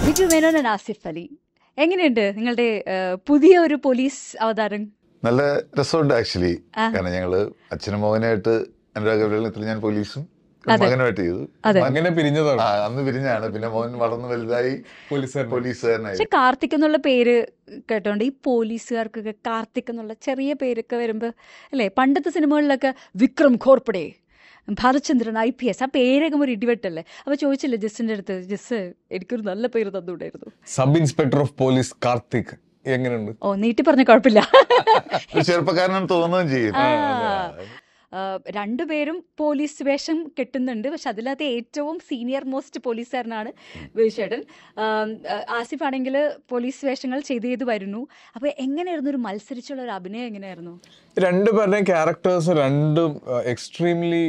Biju Menon and Asif Ali എങ്ങനെയുണ്ട് നിങ്ങളുടെ ഏഹ്, പുതിയ ഒരു പോലീസ് അവതാരം നല്ല രസമുണ്ട് ആക്ച്വലി ആ. കാരണം ഞങ്ങള് അച്ഛനും മകനായിട്ട് അനുരാഗ് കവിതത്തിൽ ഞാൻ പോലീസും അതെ. മകനുമായിട്ട് ചെയ്തു അതെ. മകൻ- അങ്ങനെ പിരിഞ്ഞതാണ് ആ, അന്ന് പിരിഞ്ഞാണ് പിന്നെ മോൻ വളർന്ന് വലുതായി പോലീസുകാരൻ പോലീസുകാരനായി പക്ഷെ കാർത്തിക് എന്നുള്ള പേര് കേട്ടോണ്ട് ഈ പോലീസുകാർക്കൊക്കെ കാർത്തിക് എന്നുള്ള ചെറിയ പേരൊക്കെ വരുമ്പോ അല്ലേ പണ്ടത്തെ സിനിമകളിലൊക്കെ Vikram Ghorpade Bharachandran I P S ആ പേരൊക്കെ ഒരു ഇടിവെട്ടല്ലേ അപ്പൊ ചോദിച്ചില്ലേ ജസ്സിന്റെ അടുത്ത് ജസ് എനിക്കൊരു നല്ല പേര് തന്നുകൂടായിരുന്നു sub inspector of police Karthik എങ്ങനെയുണ്ട് ഓ നീട്ടി പറഞ്ഞ കുഴപ്പമില്ല ഒരു ചെറുപ്പക്കാരനാണ് തോന്നുകയും ചെയ്യും ആ. ആ, രണ്ടുപേരും പോലീസ് വേഷം കെട്ടുന്നുണ്ട് പക്ഷെ അതിനകത്ത് ഏറ്റവും സീനിയർ മോസ്റ്റ് പോലീസുകാരനാണ് വിജയേട്ടൻ ആസിഫ് ആണെങ്കിൽ പോലീസ് വേഷങ്ങൾ ചെയ്ത് ചെയ്ത് വരുന്നു അപ്പൊ എങ്ങനെയായിരുന്നു ഒരു മത്സരിച്ചുള്ള ഒരു അഭിനയം എങ്ങനെയായിരുന്നു രണ്ടുപേരുടെയും ക്യാരക്ടേഴ്സ് രണ്ടും എക്സ്ട്രീംലി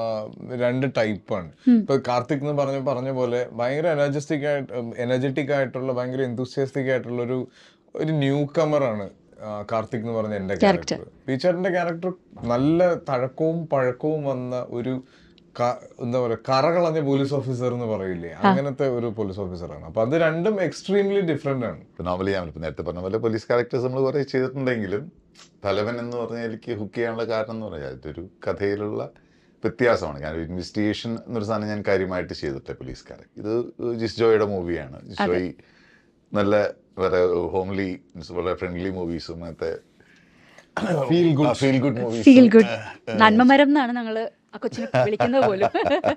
രണ്ട് ടൈപ്പാണ് ഇപ്പൊ കാർത്തിക് എന്ന് പറഞ്ഞ പറഞ്ഞ പോലെ ഭയങ്കര എനർജസ്റ്റിക് ആയിട്ട് എനർജറ്റിക് ആയിട്ടുള്ള ഭയങ്കര എന്തുസിയസ്റ്റിക് ആയിട്ടുള്ള ഒരു ഒരു ന്യൂ കമറാണ് കാർത്തിക് എന്ന് പറഞ്ഞ എന്റെ Character. ക്യാരക്ടർ ടീച്ചറിന്റെ ക്യാരക്ടർ നല്ല തഴക്കവും പഴക്കവും വന്ന ഒരു ക- എന്താ പറയുക കറകളഞ്ഞ പോലീസ് ഓഫീസർ എന്ന് പറയില്ലേ അങ്ങനത്തെ ഒരു പോലീസ് ഓഫീസറാണ് അപ്പൊ അത് രണ്ടും എക്സ്ട്രീംലി ഡിഫറെന്റ് ആണ് ഇപ്പൊ നോർമലി ഞാൻ ഇപ്പൊ നേരത്തെ പറഞ്ഞ പോലെ പോലീസ് ക്യാരക്ടേഴ്സ് നമ്മൾ കുറെ ചെയ്തിട്ടുണ്ടെങ്കിലും തലവൻ എന്ന് പറഞ്ഞാൽ എനിക്ക് ഹുക്ക് ചെയ്യാനുള്ള കാരണം എന്ന് പറഞ്ഞാൽ ഇതൊരു കഥയിലുള്ള വ്യത്യാസമാണ് ഞാൻ ഇൻവെസ്റ്റിഗേഷൻ എന്നൊരു സാധനം ഞാൻ കാര്യമായിട്ട് ചെയ്തിട്ടില്ല പോലീസുകാരെ ഇത് ജിസ് ജോയുടെ മൂവിയാണ് ജിസ് അതെ. ജോയ് നല്ല വളരെ ഹോംലി വളരെ ഫ്രണ്ട്ലി മൂവീസും അങ്ങനത്തെ Feel good. Feel good movies feel good നന്മമരം എന്നാണ് ഞങ്ങള് ആ കൊച്ചിനെ വിളിക്കുന്നത് പോലും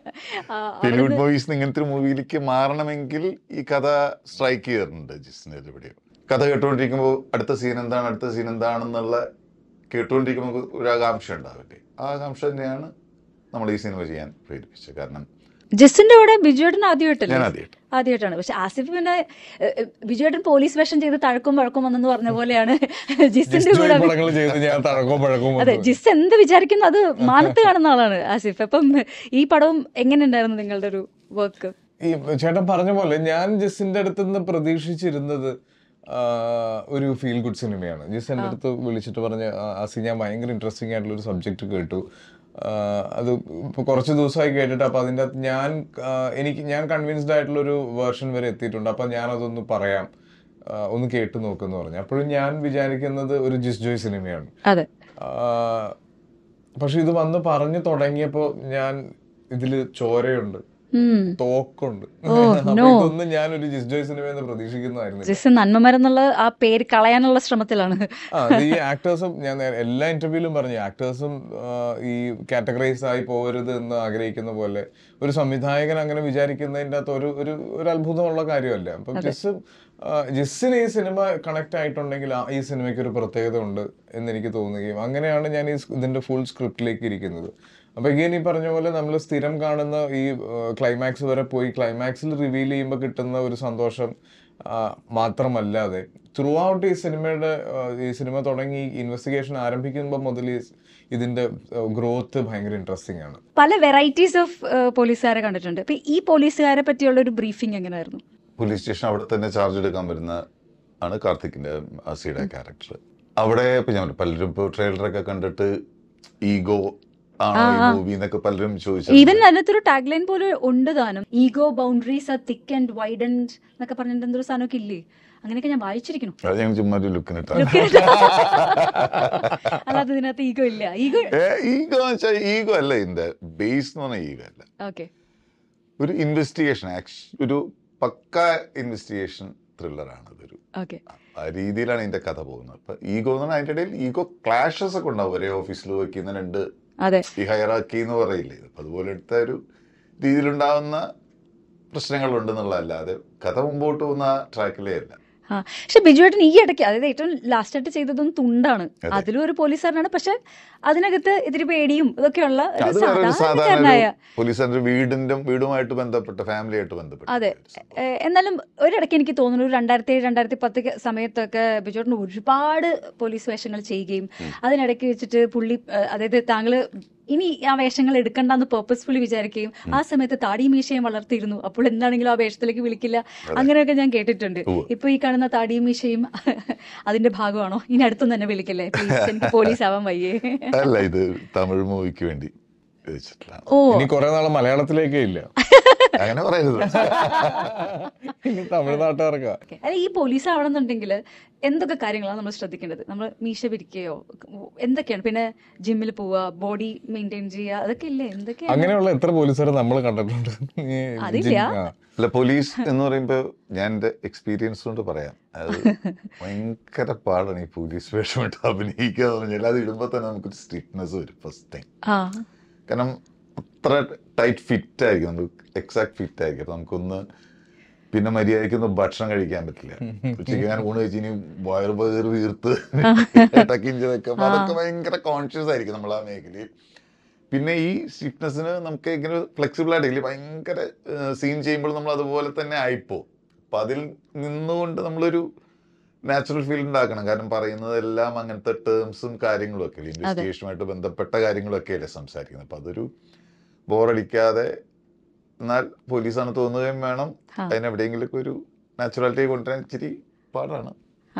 ആ, ഫീൽ ഗുഡ് അവിടുന്ന് മൂവീസ് ഇങ്ങനത്തെ ഒരു മൂവിയിലേക്ക് മാറണമെങ്കിൽ ഈ കഥ സ്ട്രൈക്ക് ചെയ്തിട്ടുണ്ട് ജിസിന് എവിടെയോ കഥ കേട്ടുകൊണ്ടിരിക്കുമ്പോൾ അടുത്ത സീൻ എന്താണ് അടുത്ത സീൻ എന്താണെന്നുള്ള കേട്ടുകൊണ്ടിരിക്കുമ്പോൾ നമുക്ക് ഒരു ആകാംക്ഷ ഉണ്ടാവില്ലേ ആ ആകാംക്ഷ തന്നെയാണ് നമ്മൾ ഈ സിനിമ ചെയ്യാൻ പ്രേരിപ്പിച്ചത് കാരണം ജസ്സിന്റെ കൂടെ ബിജുവേട്ടൻ ആദ്യമായിട്ടല്ലേ ഞാൻ ആദ്യമായിട്ട് ആദ്യമായിട്ടാണ് പക്ഷെ ആസിഫ് പിന്നെ ഏഹ്, ഏഹ്, ബിജുവേട്ടൻ പോലീസ് വേഷം ചെയ്ത് തഴക്കും വഴക്കും വന്നെന്ന് പറഞ്ഞ പോലെയാണ് ജിസിന്റെ കൂടെ അഭി- പടങ്ങൾ ചെയ്ത് ഞാൻ തഴക്കവും പഴക്കവും അതെ വന്നു. ജിസ് എന്ത് വിചാരിക്കുന്നു അത് മാനത്ത് കാണുന്ന ആളാണ് ആസിഫ് അപ്പം ഈ പടവും എങ്ങനെ ഉണ്ടായിരുന്നു നിങ്ങളുടെ ഒരു വർക്ക് ഈ ചേട്ടൻ പറഞ്ഞ പോലെ ഞാൻ ജസിന്റെ അടുത്ത് നിന്ന് പ്രതീക്ഷിച്ചിരുന്നത് ആ, ഒരു ഫീൽ ഗുഡ് സിനിമയാണ് ജസ് എൻ്റെ അടുത്ത് വിളിച്ചിട്ട് പറഞ്ഞ അസി ഞാൻ ഭയങ്കര ഇൻട്രസ്റ്റിംഗ് ആയിട്ടുള്ള ഒരു സബ്ജക്റ്റ് കേട്ടു ആ, അത് ഇപ്പോൾ കുറച്ച് ദിവസമായി കേട്ടിട്ട് അപ്പോൾ അതിൻ്റെ അകത്ത് ഞാൻ ആ, എനിക്ക് ഞാൻ കൺവിൻസ്ഡ് ആയിട്ടുള്ള ഒരു വേർഷൻ വരെ എത്തിയിട്ടുണ്ട് അപ്പോൾ ഞാൻ അതൊന്ന് പറയാം ആ, ഒന്ന് കേട്ട് നോക്കുമെന്ന് പറഞ്ഞു അപ്പോഴും ഞാൻ വിചാരിക്കുന്നത് ഒരു ജിസ് ജോയ് സിനിമയാണ് അതെ ആഹ് പക്ഷെ ഇത് വന്ന് പറഞ്ഞു തുടങ്ങിയപ്പോ ഞാൻ ഇതില് ചോരയുണ്ട് ഉം. തോക്കുണ്ട് ഓ, അപ്പൊ no. ഇതൊന്നും ഞാൻ ഒരു ജിസ് ജോയ് സിനിമയെന്ന് പ്രതീക്ഷിക്കുന്നതായിരുന്നു ജിസ് നന്മമരം എന്നുള്ള ആ പേര് കളയാനുള്ള ശ്രമത്തിലാണ് ആ അത് ഈ ആക്ടേഴ്സും ഞാൻ നേ- എല്ലാ ഇന്റർവ്യൂവിലും പറഞ്ഞു ആക്ടേഴ്സും ഈ കാറ്റഗറൈസ് ആയി പോകരുത് എന്ന് ആഗ്രഹിക്കുന്ന പോലെ ഒരു സംവിധായകൻ അങ്ങനെ വിചാരിക്കുന്നതിൻ്റെ അകത്ത് ഒരു ഒരു ഒരു അത്ഭുതമുള്ള കാര്യമല്ല അപ്പം ജിസ് ജിസ്സിന് ഈ സിനിമ കണക്ട് ആയിട്ടുണ്ടെങ്കിൽ ആ- ഈ സിനിമയ്ക്ക് ഒരു പ്രത്യേകത ഉണ്ട് എന്ന് എനിക്ക് തോന്നുകയും അങ്ങനെയാണ് ഞാൻ ഈ സ് ഇതിന്റെ ഫുൾ സ്ക്രിപ്റ്റിലേക്ക് ഇരിക്കുന്നത് അപ്പൊ ഇങ്ങനെ ഈ പറഞ്ഞ പോലെ നമ്മൾ സ്ഥിരം കാണുന്ന ഈ ക്ലൈമാക്സ് വരെ പോയി ക്ലൈമാക്സിൽ റിവീൽ ചെയ്യുമ്പോൾ കിട്ടുന്ന ഒരു സന്തോഷം ആ, മാത്രമല്ലാതെ ത്രൂ ഔട്ട് ഈ സിനിമയുടെ ആ, ഈ സിനിമ തുടങ്ങി ഇൻവെസ്റ്റിഗേഷൻ ആരംഭിക്കുമ്പോൾ മുതൽ ഈ സ് ഇതിന്റെ ഗ്രോത്ത് ഭയങ്കര ഇൻട്രസ്റ്റിംഗ് ആണ് പല വെറൈറ്റീസ് ഓഫ് പോലീസുകാരെ കണ്ടിട്ടുണ്ട് അപ്പൊ ഈ പോലീസുകാരെ പറ്റിയുള്ള ഒരു ബ്രീഫിംഗ് എങ്ങനെയായിരുന്നു പോലീസ് സ്റ്റേഷൻ അവിടെ തന്നെ ചാർജ് എടുക്കാൻ വരുന്ന ആണ് കാർത്തിക്കിന്റെ അസിയുടെ ക്യാരക്ടർ അവിടെ ഇപ്പൊ ഞാൻ പറഞ്ഞു, പലരും ഇപ്പോൾ ട്രെയിലറൊക്കെ കണ്ടിട്ട് ഈഗോ ആണോ ഈ ആ, ആ. മൂവി എന്നൊക്കെ പലരും ഈവൻ ചോദിച്ചു അതിനകത്തൊരു ടാഗ് ലൈൻ പോലെ ഉണ്ട് താനും ego boundaries are thick and wide and എന്നൊക്കെ പറഞ്ഞിട്ട് എന്തൊരു സാധനമൊക്കെ ഇല്ലേ അങ്ങനെയൊക്കെ ഞാൻ വായിച്ചിരിക്കണം അത് ഞങ്ങൾ ചുമ്മാ ഒരു ലുക്കിനിട്ടാ അല്ലാതെ ഇതിനകത്ത് ഈഗോ ഇല്ല ഈഗോ ഈഗോ എന്ന് വെച്ചാൽ ഈഗോ അല്ല ഇതിന്റെ ബേസ് എന്ന് പറഞ്ഞാൽ ഈഗോ അല്ല ഓക്കെ ഒരു ഇൻവെസ്റ്റിഗേഷൻ ഒരു പക്ക ഇൻവെസ്റ്റിഗേഷൻ ത്രില്ലറാണ് അതൊരു ഓക്കെ ആ രീതിയിലാണ് ഇതിന്റെ കഥ പോകുന്നത് അപ്പൊ ഈഗോ എന്ന് പറഞ്ഞാൽ അതിന്റെ ഇടയിൽ ഈഗോ ക്ലാഷസ് ഒക്കെ ഉണ്ടാവും ഒരേ ഓഫീസിൽ വയ്ക്കുന്ന രണ്ട് അതെ ഈ ഹയറാക്കി എന്ന് പറയില്ലേ അപ്പൊ അതുപോലത്തെ ഒരു രീതിയിലുണ്ടാവുന്ന പ്രശ്നങ്ങളുണ്ടെന്നുള്ളതല്ലാതെ കഥ മുമ്പോട്ട് പോകുന്ന ട്രാക്കിലേ അല്ല ആ പക്ഷെ ബിജുവേട്ടൻ ഈ ഇടയ്ക്ക് അതായത് ഏറ്റവും ലാസ്റ്റ് ആയിട്ട് ചെയ്തതും തുണ്ടാണ് അതെ. അതിലും ഒരു പോലീസുകാരനാണ് പക്ഷെ അതിനകത്ത് ഇത്തിരി പേടിയും ഇതൊക്കെയുള്ള ഒരു അത് വേറെ ഒരു സാധാരണ സാധാരണക്കാരനായ പോലീസുകാരുടെ വീടിന്റെ വീടുമായിട്ട് ബന്ധപ്പെട്ട ഫാമിലിയായിട്ട് ബന്ധപ്പെട്ട അതെ. ഒരു സംഭവം. ഏഹ് എന്നാലും ഒരിടയ്ക്ക് എനിക്ക് തോന്നുന്നു ഒരു രണ്ടായിരത്തി ഏഴ് രണ്ടായിരത്തി പത്ത് സമയത്തൊക്കെ ബിജുവേട്ടൻ ഒരുപാട് പോലീസ് വേഷങ്ങൾ ചെയ്യുകയും അതിനിടയ്ക്ക് വെച്ചിട്ട് പുള്ളി ഏഹ് അതായത് താങ്കൾ ഇനി ആ വേഷങ്ങൾ എടുക്കണ്ടെന്ന് പേർപ്പസ്ഫുള്ളി വിചാരിക്കുകയും ആ സമയത്ത് താടി മീശയും വളർത്തിയിരുന്നു അപ്പോൾ എന്താണെങ്കിലും ആ വേഷത്തിലേക്ക് വിളിക്കില്ല അങ്ങനെയൊക്കെ ഞാൻ കേട്ടിട്ടുണ്ട് ഉവ്വ്. ഇപ്പൊ ഈ കാണുന്ന താടി മീശയും അതിന്റെ ഭാഗമാണോ ഇനി അടുത്തൊന്നും തന്നെ വിളിക്കല്ലേ പ്ലീസ് എനിക്ക് പോലീസ് ആവാൻ വയ്യേ അല്ല ഇത് തമിഴ് മൂവിക്ക് വേണ്ടി വെച്ചിട്ടുള്ള ഓ ഇനി കുറെ നാളെ മലയാളത്തിലേക്കേ ഇല്ല അങ്ങനെ പറയരുത് ഇനി തമിഴ്നാട്ടുകാർക്കാ Okay. അല്ല ഈ പോലീസ് ആവണമെന്നുണ്ടെങ്കിൽ എന്തൊക്കെ കാര്യങ്ങളാണ് നമ്മൾ ശ്രദ്ധിക്കേണ്ടത് നമ്മൾ മീശ പിരിക്കുകയോ എന്തൊക്കെയാണ് പിന്നെ ജിമ്മിൽ പോവുക ബോഡി മെയിൻറ്റെയിൻ ചെയ്യുക അതൊക്കെ ഇല്ലേ എന്തൊക്കെയാണ് അങ്ങനെയുള്ള എത്ര പോലീസുകാരെ നമ്മൾ കണ്ടിട്ടുണ്ട് ഈ അതില്ല. ജിം- ആ. അല്ല പോലീസ് എന്ന് പറയുമ്പോൾ ഞാൻ എൻ്റെ എക്സ്പീരിയൻസ് കൊണ്ട് പറയാം അത് ഭയങ്കര പാടാണ് ഈ പോലീസ് വേഷമായിട്ട് അഭിനയിക്കുക എന്ന് പറഞ്ഞാൽ അത് ഇടുമ്പോൾ തന്നെ നമുക്കൊരു സ്ട്രിക്ട്നെസ് വരും ഫസ്റ്റ് ടൈം ആ കാരണം അത്ര ടൈറ്റ് ഫിറ്റ് ആയിരിക്കും നമുക്ക് എക്സാക്ട് ഫിറ്റ് ആയിരിക്കും അപ്പൊ നമുക്കൊന്ന് പിന്നെ മര്യാദയ്ക്കൊന്നും ഭക്ഷണം കഴിക്കാൻ പറ്റില്ല ഉച്ചയ്ക്ക് ഞാൻ ഊണ് കഴിച്ച് ഇനി വയറ് പേര് വീർത്ത് ടക്കിഞ്ചതൊക്കെ അപ്പൊ അതൊക്കെ ഭയങ്കര കോൺഷ്യസ് ആയിരിക്കും നമ്മൾ ആ മേഖലയിൽ പിന്നെ ഈ സ്റ്റിഫ്നെസ്സിന് നമുക്ക് ഇങ്ങനെ ഫ്ലെക്സിബിൾ ആയിട്ടില്ല ഭയങ്കര സീൻ ചെയ്യുമ്പോൾ നമ്മൾ അതുപോലെ തന്നെ ആയിപ്പോവും അപ്പൊ അതിൽ നിന്നുകൊണ്ട് നമ്മളൊരു നാച്ചുറൽ ഫീൽ ഉണ്ടാക്കണം കാരണം പറയുന്നതെല്ലാം അങ്ങനത്തെ ടേംസും കാര്യങ്ങളും ഒക്കെ ഇൻവെസ്റ്റിഗേഷനുമായിട്ട് ബന്ധപ്പെട്ട കാര്യങ്ങളൊക്കെ അല്ലേ സംസാരിക്കുന്നത് അപ്പൊ അതൊരു ബോറടിക്കാതെ എന്നാൽ പോലീസാണ് തോന്നുകയും വേണം ആ. അതിനെവിടെയെങ്കിലൊക്കെ ഒരു നാച്ചുറാലിറ്റി കൊണ്ടുവരാൻ ഇച്ചിരി പാടാണ്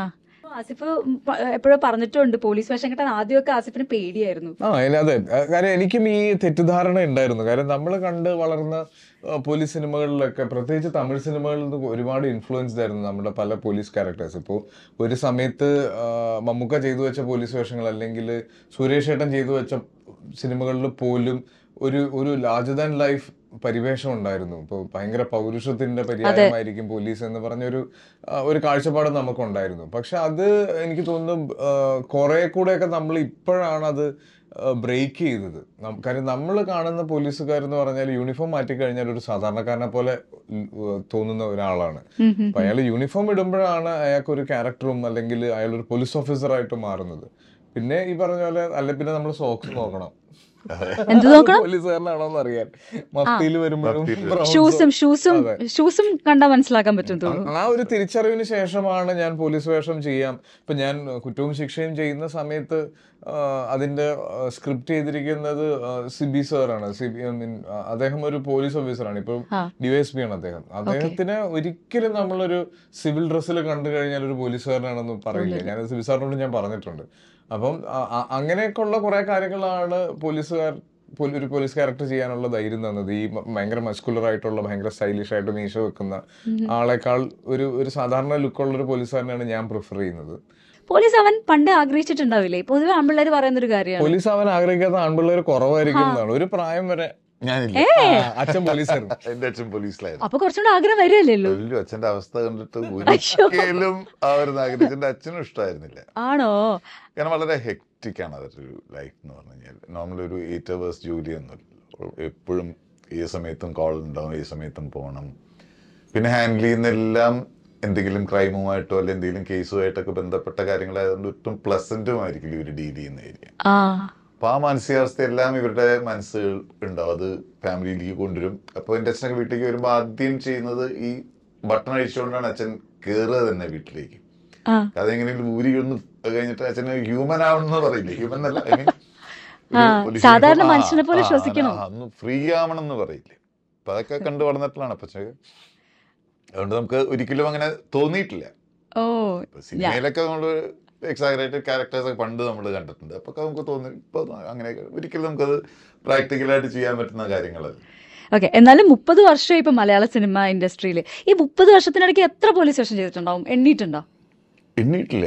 ആസിഫ് എപ്പോഴും പറഞ്ഞിട്ടുണ്ട് പോലീസ് വേഷം കിട്ടാൻ ആദ്യമൊക്കെ ആസിഫിന് പേടിയായിരുന്നു ആ ഇല്ല, അതെ ആ, കാര്യം എനിക്കും ഈ തെറ്റിദ്ധാരണ ഉണ്ടായിരുന്നു കാര്യം നമ്മൾ കണ്ട് വളർന്ന ആ, പോലീസ് സിനിമകളിലൊക്കെ പ്രത്യേകിച്ച് തമിഴ് സിനിമകളിൽ നിന്ന് ഒരുപാട് ഇൻഫ്ലുവൻസ്ഡ് ആയിരുന്നു നമ്മുടെ പല പോലീസ് ക്യാരക്ടേഴ്സ് ഇപ്പോൾ ഒരു സമയത്ത് ആ, മമ്മൂക്ക ചെയ്തു വെച്ച പോലീസ് വേഷങ്ങൾ അല്ലെങ്കിൽ സുരേഷ് ഏട്ടൻ ചെയ്തു വെച്ച സിനിമകളിൽ പോലും ഒരു ഒരു ലാർജർ ദാൻ ലൈഫ് പരിവേഷം ഉണ്ടായിരുന്നു ഇപ്പോൾ ഭയങ്കര പൗരുഷത്തിന്റെ പര്യായമായിരിക്കും പോലീസ് എന്ന് പറഞ്ഞൊരു ആ, ഒരു കാഴ്ചപ്പാട് നമുക്കുണ്ടായിരുന്നു പക്ഷെ അത് എനിക്ക് തോന്നുന്നു കുറെ കൂടെയൊക്കെ നമ്മൾ ഇപ്പോഴാണ് അത് ബ്രേക്ക് ചെയ്തത് നം- കാര്യം നമ്മൾ കാണുന്ന പോലീസുകാരെന്ന് പറഞ്ഞാൽ യൂണിഫോം മാറ്റി കഴിഞ്ഞാൽ ഒരു സാധാരണക്കാരനെ പോലെ ഉം, ഉം, തോന്നുന്ന ഒരാളാണ് ഉം, ഉം. അപ്പൊ അയാൾ യൂണിഫോം ഇടുമ്പോഴാണ് അയാൾക്ക് ഒരു ക്യാരക്ടറും അല്ലെങ്കിൽ അയാൾ ഒരു പോലീസ് ഓഫീസറായിട്ട് മാറുന്നത് പിന്നെ ഈ പറഞ്ഞ പോലെ അല്ലെ പിന്നെ നമ്മൾ സോക്സ് നോക്കണം എന്ത് നോക്കണം പോലീസുകാരനാണോ എന്ന് അറിയാൻ മഫ്തിയിൽ വരുമ്പോഴും മഫ്തിയിൽ. brown ഷൂസും സോ- ഷൂസും അതെ. ഷൂസും കണ്ടാൽ മനസ്സിലാക്കാൻ പറ്റും തോന്നുന്നു ആ ഒരു തിരിച്ചറിവിന് ശേഷമാണ് ഞാൻ പോലീസ് വേഷം ചെയ്യാം ഇപ്പൊ ഞാൻ കുറ്റവും ശിക്ഷയും ചെയ്യുന്ന സമയത്ത് ആ, അതിന്റെ സ്ക്രിപ്റ്റ് ചെയ്തിരിക്കുന്നത് ആ, സിബി സാറാണ് സിബി ഐ മീൻ അദ്ദേഹം ഒരു പോലീസ് ഓഫീസറാണ് ഇപ്പൊ ആ. ഡിവൈഎസ്പി ആണ് അദ്ദേഹം അദ്ദേഹത്തിന് ഒരിക്കലും നമ്മളൊരു സിവിൽ ഡ്രസ്സിൽ കണ്ടു കഴിഞ്ഞാൽ ഒരു പോലീസുകാരനാണെന്ന് പറയില്ല ഞാൻ സിബി സാറിനോട് ഞാൻ പറഞ്ഞിട്ടുണ്ട് അപ്പം ആ- ആ- അങ്ങനെയൊക്കെയുള്ള കുറെ കാര്യങ്ങളാണ് പോലീസുകാർ പോലീ- ഒരു പോലീസ് ക്യാരക്ടർ ചെയ്യാനുള്ള ധൈര്യം തന്നത് ഈ മ- ഭയങ്കര മസ്കുലർ ആയിട്ടുള്ള ഭയങ്കര സ്റ്റൈലിഷ് ആയിട്ട് മീശ വെക്കുന്ന ആളെക്കാൾ ഒരു ഒരു സാധാരണ ലുക്കുള്ള ഒരു പോലീസുകാരനാണ് ഞാൻ പ്രിഫർ ചെയ്യുന്നത് പോലീസ് അവൻ പണ്ട് ആഗ്രഹിച്ചിട്ടുണ്ടാവില്ലേ പൊതുവെ ആമ്പിള്ളേർ പറയുന്ന ഒരു കാര്യമാണ് പോലീസ് അവൻ ആഗ്രഹിക്കാത്ത ആൺപിള്ളേർ കുറവായിരിക്കും എന്നാണ് ഒരു പ്രായം വരെ ഞാനില്ല ആ, അച്ഛൻ പോലീസായിരുന്നു എന്റെ അച്ഛൻ പോലീസിലായിരുന്നു അപ്പൊ കുറച്ചുകൂടെ ആഗ്രഹം വരുമല്ലേ ഉള്ളൂ വലിയ അച്ഛന്റെ അവസ്ഥ കണ്ടിട്ട് ഒരിക്കലും ആ ഒരു നാഗരികന്റെ അച്ഛനും ഇഷ്ടമായിരുന്നില്ല ആണോ കാരണം വളരെ ഹെക്റ്റിക് ആണ് അതൊരു ലൈഫ് എന്ന് പറഞ്ഞു കഴിഞ്ഞാൽ നോർമൽ ഒരു എയ്റ്റ് അവേഴ്സ് ജോലി ഒന്നുമില്ല എപ്പോഴും ഈ സമയത്തും കോൾ ഉണ്ടാവും ഈ സമയത്തും പോകണം പിന്നെ ഹാൻഡിൽ ചെയ്യുന്നെല്ലാം എന്തെങ്കിലും ക്രൈമുമായിട്ടോ അല്ലെങ്കിൽ എന്തെങ്കിലും കേസുമായിട്ടൊക്കെ ബന്ധപ്പെട്ട കാര്യങ്ങളായതുകൊണ്ട് ഒട്ടും പ്ലസന്റും ആയിരിക്കില്ല ഇവർ ഡീൽ ചെയ്യുന്ന ഏരിയ ആ അപ്പൊ ആ മാനസികാവസ്ഥ എല്ലാം ഇവരുടെ മനസ്സുകൾ ഉണ്ടാവും അത് ഫാമിലിയിലേക്ക് കൊണ്ടുവരും അപ്പോൾ എൻ്റെ അച്ഛനൊക്കെ വീട്ടിലേക്ക് വരുമ്പോൾ ആദ്യം ചെയ്യുന്നത് ഈ ബട്ടൺ അഴിച്ചുകൊണ്ടാണ് അച്ഛൻ കയറുക തന്നെ വീട്ടിലേക്ക് ആ അതെങ്ങനെയെങ്കിലും ഊരി ഒന്ന് കഴിഞ്ഞിട്ട് അച്ഛന് ഹ്യൂമൻ ആവണമെന്ന് പറയില്ലേ ഹ്യൂമൻ എന്നല്ല I mean, ഒരു ആ, police സാധാരണ uniform, ആ, മനുഷ്യനെ പോലെ ആ, ശ്വസിക്കണം. ആ, ഒന്ന് ഫ്രീ ആവണം എന്ന് പറയില്ലേ അപ്പൊ അതൊക്കെ കണ്ടു വളർന്നിട്ടുള്ളതാണ് പക്ഷേ അതുകൊണ്ട് നമുക്ക് ഒരിക്കലും അങ്ങനെ തോന്നിയിട്ടില്ല ഓ ഇപ്പൊ സിനിമയിലൊക്കെ നമ്മൾ എക്സാഗ്രേറ്റഡ് ക്യാരക്ടേഴ്സ് ഒക്കെ പണ്ട് നമ്മൾ കണ്ടിട്ടുണ്ട് അപ്പൊ നമുക്ക് തോന്നി ഇപ്പൊ അങ്ങനെ ഒരിക്കലും നമുക്കത് പ്രാക്ടിക്കലായിട്ട് ചെയ്യാൻ പറ്റുന്ന കാര്യങ്ങളല്ല ഓക്കെ എന്നാലും മുപ്പത് വർഷം ഇപ്പൊ മലയാള സിനിമ ഇൻഡസ്ട്രിയിൽ ഈ മുപ്പത് വർഷത്തിനിടയ്ക്ക് എത്ര പോലീസ് സ്റ്റേഷൻ ചെയ്തിട്ടുണ്ടാവും എണ്ണീട്ടുണ്ടോ എണ്ണിയിട്ടില്ല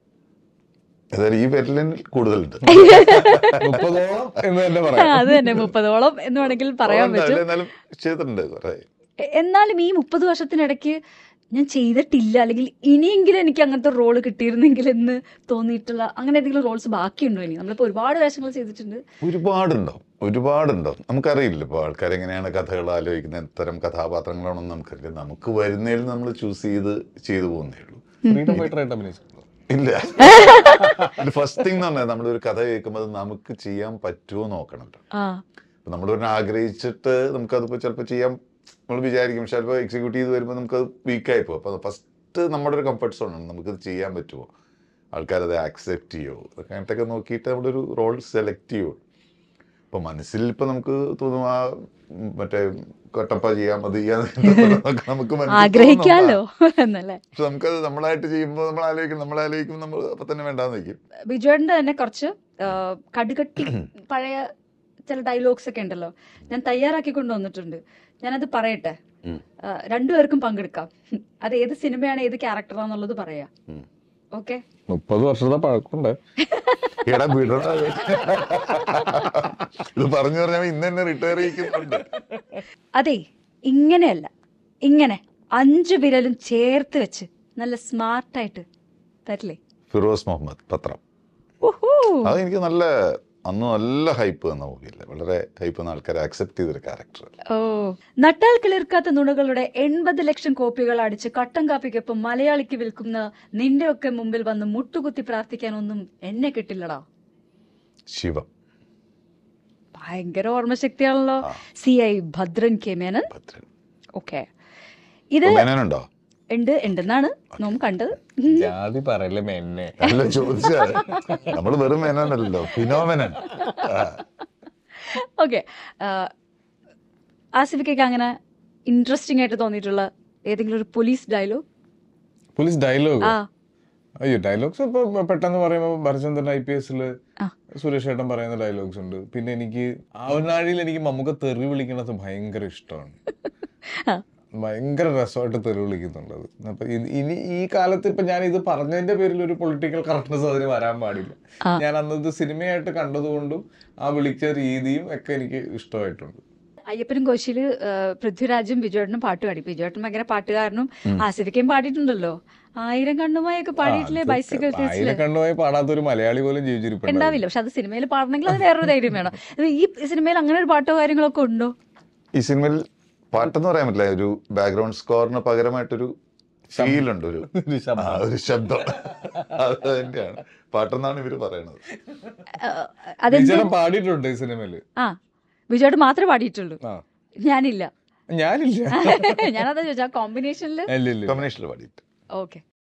അതായത് ഈ വിരലിന് കൂടുതലുണ്ട് മുപ്പതോളം എന്ന് തന്നെ പറയാം അത് തന്നെ മുപ്പതോളം എന്ന് വേണമെങ്കിൽ പറയാൻ അതുകൊണ്ട് പറ്റും അതിൽ എന്നാലും ചെയ്തിട്ടുണ്ട് കുറെ എ- എന്നാലും ഈ മുപ്പത് വർഷത്തിനിടയ്ക്ക് ഞാൻ ചെയ്തിട്ടില്ല അല്ലെങ്കിൽ ഇനിയെങ്കിലും എനിക്ക് അങ്ങനത്തെ റോള് കിട്ടിയിരുന്നെങ്കിൽ എന്ന് തോന്നിയിട്ടുള്ള അങ്ങനെ എന്തെങ്കിലും റോൾസ് ബാക്കിയുണ്ടോ ഇനി നമ്മളിപ്പോ ഒരുപാട് വേഷങ്ങൾ ചെയ്തിട്ടുണ്ട് ഒരുപാടുണ്ടാവും ഒരുപാടുണ്ടാവും നമുക്കറിയില്ല ഇപ്പോൾ ആൾക്കാർ എങ്ങനെയാണ് കഥകൾ ആലോചിക്കുന്നത് എത്തരം കഥാപാത്രങ്ങളാണെന്ന് നമുക്കറിയില്ല നമുക്ക് വരുന്നതിൽ നമ്മൾ ചൂസ് ചെയ്ത് ചെയ്തു പോകുന്നേ ഉള്ളൂ ഫ്രീഡം ഫൈറ്റർ ആയിട്ട് അഭിനയിച്ചിട്ടുണ്ട് ഇല്ല ഫസ്റ്റ് തിങ് എന്ന് പറഞ്ഞാൽ നമ്മളൊരു കഥ കേൾക്കുമ്പോൾ അത് നമുക്ക് ചെയ്യാൻ പറ്റുമോ നോക്കണമല്ലോ ആ ഇപ്പം നമ്മളൊരു ആഗ്രഹിച്ചിട്ട് നമുക്കതിപ്പോൾ ചിലപ്പോൾ ചെയ്യാൻ നമ്മൾ വിചാരിക്കും ചിലപ്പോൾ എക്സിക്യൂട്ട് ചെയ്ത് വരുമ്പോൾ നമുക്കത് വീക്കായി പോകും അപ്പോൾ ഫസ്റ്റ് നമ്മുടെ ഒരു കംഫർട്ട് സോണാണ് നമുക്കത് ചെയ്യാൻ പറ്റുമോ ആൾക്കാരത് ആക്സെപ്റ്റ് ചെയ്യുമോ അതൊക്കെ അങ്ങനത്തെയൊക്കെ നോക്കിയിട്ട് നമ്മളൊരു റോൾ സെലക്ട് ചെയ്യുമോ ഇപ്പം മനസ്സിൽ ഇപ്പം നമുക്ക് തോന്നും ആ ഉം, മറ്റേ കട്ടപ്പ ചെയ്യാം അത് ചെയ്യാം എന്നൊക്കെ നമുക്ക് മനസ്സിൽ ആഗ്രഹിക്കാലോ എന്നല്ലേ പക്ഷെ നമുക്കത് നമ്മളായിട്ട് ചെയ്യുമ്പോൾ നമ്മൾ ആലോചിക്കും നമ്മൾ ആലോചിക്കും നമ്മൾ അപ്പം തന്നെ വേണ്ടാന്ന് വയ്ക്കും ബിജുവേട്ടൻ്റെ തന്നെ കുറച്ച് ആ, കടുകട്ടി പഴയ ചില ഡയലോഗ്സ് ഒക്കെ ഉണ്ടല്ലോ ഞാൻ തയ്യാറാക്കി കൊണ്ടുവന്നിട്ടുണ്ട് ഞാനത് പറയട്ടെ ഉം. ആ, രണ്ടുപേർക്കും പങ്കെടുക്കാം അത് ഏത് സിനിമയാണ് ഏത് ക്യാരക്ടറാന്നുള്ളത് പറയാം ഉം. ഓക്കെ മുപ്പത് വർഷത്തെ പഴക്കമുണ്ട് എടാ വിടടാ ഇത് പറഞ്ഞു പറഞ്ഞാൽ ഇന്ന് തന്നെ റിട്ടയർ ചെയ്യിക്കുന്നുണ്ട് അതെ ഇങ്ങനെയല്ല ഇങ്ങനെ അഞ്ചു വിരലും ചേർത്ത് വെച്ച് നല്ല സ്മാർട്ടായിട്ട് തരില്ലേ ഫിറോസ് മുഹമ്മദ് പത്രം ഉഹൂ. അത് എനിക്ക് നല്ല അന്ന് നല്ല ഹൈപ്പ് തന്ന മൂവിയില്ല വളരെ ഹൈപ്പ് തന്ന ആൾക്കാരെ അക്സെപ്റ്റ് ചെയ്തൊരു ക്യാരക്ടർ ഓ നട്ടാൽ കിളിർക്കാത്ത നുണകളുടെ എൺപത് ലക്ഷം കോപ്പികൾ അടിച്ച് കട്ടൻ കാപ്പിക്കൊപ്പം മലയാളിക്ക് വിൽക്കുന്ന നിന്റെ ഒക്കെ മുമ്പിൽ വന്ന് മുട്ടുകുത്തി പ്രാർത്ഥിക്കാനൊന്നും എന്നെ കിട്ടില്ലടാ ശിവം ഭയങ്കര ഓർമ്മശക്തിയാണല്ലോ ആ. C I Bhadran K Menon Bhadran okay ഇത് മേനനുണ്ടോ ഉണ്ട് ഉണ്ടെന്നാണ് നോം കണ്ടത് ജാതി പറയല്ലേ മെന്നെ അല്ല ചോദിച്ചാൽ നമ്മൾ വെറും മേനനല്ലോ ഫിനോമെനൻ ആ. ഓക്കെ ആസിഫിക്കൊക്കെ അങ്ങനെ ഇൻട്രസ്റ്റിംഗ് ആയിട്ട് തോന്നിയിട്ടുള്ള ഏതെങ്കിലും ഒരു പോലീസ് ഡയലോഗ് പോലീസ് ഡയലോഗ് ആ അയ്യോ ഡയലോഗ്സ് ഇപ്പൊ പെട്ടെന്ന് പറയുമ്പോൾ ഭരചന്ദ്രൻ ഐ പി എസില് ആ. സുരേഷ് ഏട്ടൻ പറയുന്ന ഡയലോഗ്സ് ഉണ്ട് പിന്നെ എനിക്ക് ആവനാഴിയിൽ എനിക്ക് മമ്മൂക്ക തെറി വിളിക്കണത് ഭയങ്കര ഇഷ്ടമാണ് ആ. ഭയങ്കര രസമായിട്ട് തെറി വിളിക്കുന്നുണ്ട് അത് അപ്പൊ ഇത് ഇനി ഈ കാലത്ത് ഇപ്പൊ ഞാൻ ഇത് പറഞ്ഞതിന്റെ പേരിൽ ഒരു പൊളിറ്റിക്കൽ കറക്റ്റ്നസ് അതിന് വരാൻ പാടില്ല ആ. ഞാൻ അന്നത് സിനിമയായിട്ട് കണ്ടതുകൊണ്ടും ആ വിളിച്ച രീതിയും ഒക്കെ എനിക്ക് ഇഷ്ടമായിട്ടുണ്ട് അയ്യപ്പനും കോശിയില് ആ, പൃഥ്വിരാജും ബിജുവേട്ടനും പാട്ട് പാടി ബിജുവേട്ടൻ ഭയങ്കര പാട്ടുകാരനും ആസിഫിക്കയും പാടിയിട്ടുണ്ടല്ലോ ആയിരം കണ്ണുമായൊക്കെ പാടിയിട്ടില്ലേ ബൈസിക്കിൾ ആയിരം കേസില് കണ്ടുപോയി പാടാത്ത ഒരു മലയാളി പോലും ജീവിച്ചിരിപ്പുണ്ടാവും ഉണ്ടാവില്ല പക്ഷെ അത് സിനിമയിൽ പാടണമെങ്കിൽ അത് വേറൊരു ധൈര്യം വേണം ഇത് ഈ സിനിമയിൽ അങ്ങനെ ഒരു പാട്ടോ കാര്യങ്ങളൊക്കെ ഉണ്ടോ ഈ സിനിമയിൽ പാട്ടെന്ന് പറയാൻ പറ്റില്ല ഒരു ബാക്ക്ഗ്രൗണ്ട് സ്കോറിന് പകരമായിട്ടൊരു ഫീൽ ഉണ്ട് ഒരു ഒരു ശബ്ദം. ആ, ഒരു ശബ്ദം അത് തന്നെയാണ് പാട്ടെന്നാണ് ഇവര് പറയണത് ആ, അതെന്ത് വിജയൻ പാടിയിട്ടുണ്ട് ഈ സിനിമയില് ആ ബിജുവേട്ടൻ മാത്രമേ പാടിയിട്ടുള്ളൂ ആ ഞാനില്ല ഞാനില്ല ഞാനതാ ചോദിച്ചാ കോമ്പിനേഷനിൽ ഇല്ല ഇല്ല കോമ്പിനേഷനിൽ പാടിയിട്ട് ഓക്കെ